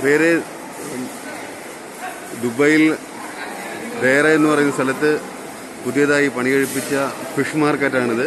വേറെ ദുബൈയിൽ ദേറ എന്ന് പറയുന്ന സ്ഥലത്ത് പുതിയതായി പണി കഴിപ്പിച്ച ഫിഷ് മാർക്കറ്റാണിത്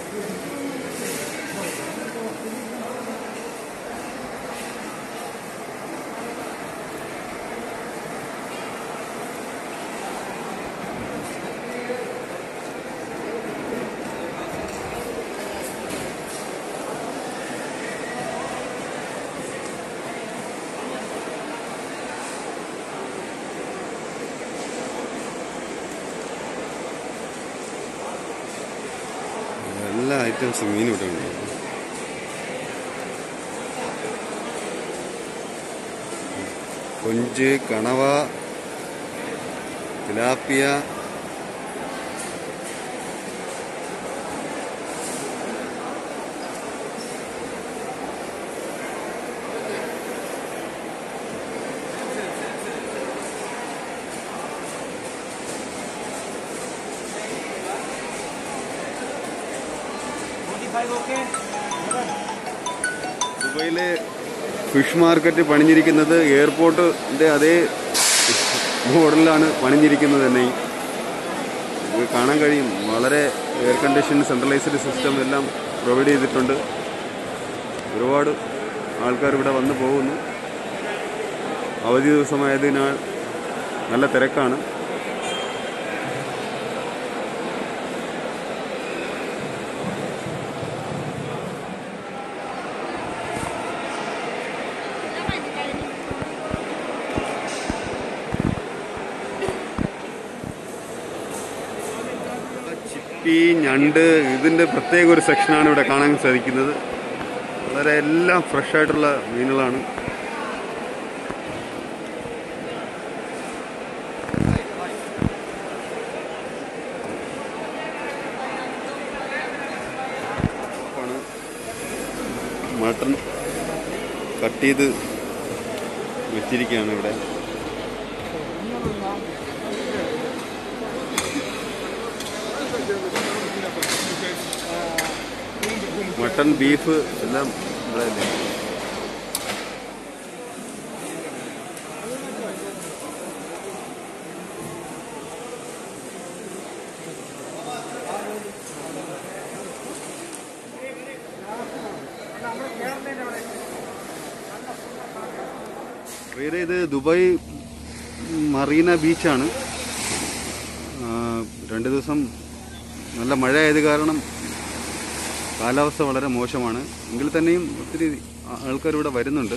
എല്ലാ ഐറ്റംസും മീൻ ഇവിടെ ഉണ്ട് കൊഞ്ച് കണവ തിലാപ്പിയ ദുബൈയിലെ ഫിഷ് മാർക്കറ്റ് പണിഞ്ഞിരിക്കുന്നത് എയർപോർട്ടിന്റെ അതേ മോഡലിലാണ് പണിഞ്ഞിരിക്കുന്നത് തന്നെ ഇത് കാണാൻ കഴിയും വളരെ എയർ കണ്ടീഷൻ സെൻട്രലൈസ്ഡ് സിസ്റ്റം എല്ലാം പ്രൊവൈഡ് ചെയ്തിട്ടുണ്ട് ഒരുപാട് ആൾക്കാർ ഇവിടെ വന്നു പോകുന്നു അവധി ദിവസമായതിനാൽ നല്ല തിരക്കാണ് ചിപ്പി ഞണ്ട് ഇതിന്റെ പ്രത്യേക ഒരു സെക്ഷനാണ് ഇവിടെ കാണാൻ സാധിക്കുന്നത് വളരെ എല്ലാം ഫ്രഷ് ആയിട്ടുള്ള മീനുകളാണ് ആണ് മട്ടൺ കട്ട് ചെയ്ത് വെച്ചിരിക്കുകയാണ് ഇവിടെ മട്ടൺ ബീഫ് എല്ലാം ഇവിടെ അല്ലേ വേറെ ഇത് ദുബായ് മറീന ബീച്ചാണ് ആ, രണ്ട് ദിവസം നല്ല മഴ ആയത് കാരണം കാലാവസ്ഥ വളരെ മോശമാണ് എങ്കിൽ തന്നെയും ഒത്തിരി ആൾക്കാർ ഇവിടെ വരുന്നുണ്ട്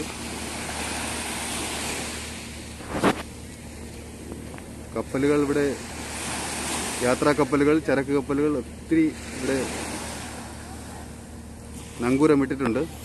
കപ്പലുകൾ ഇവിടെ യാത്രാ കപ്പലുകൾ ചരക്ക് കപ്പലുകൾ ഒത്തിരി ഇവിടെ നങ്കൂരം ഇട്ടിട്ടുണ്ട്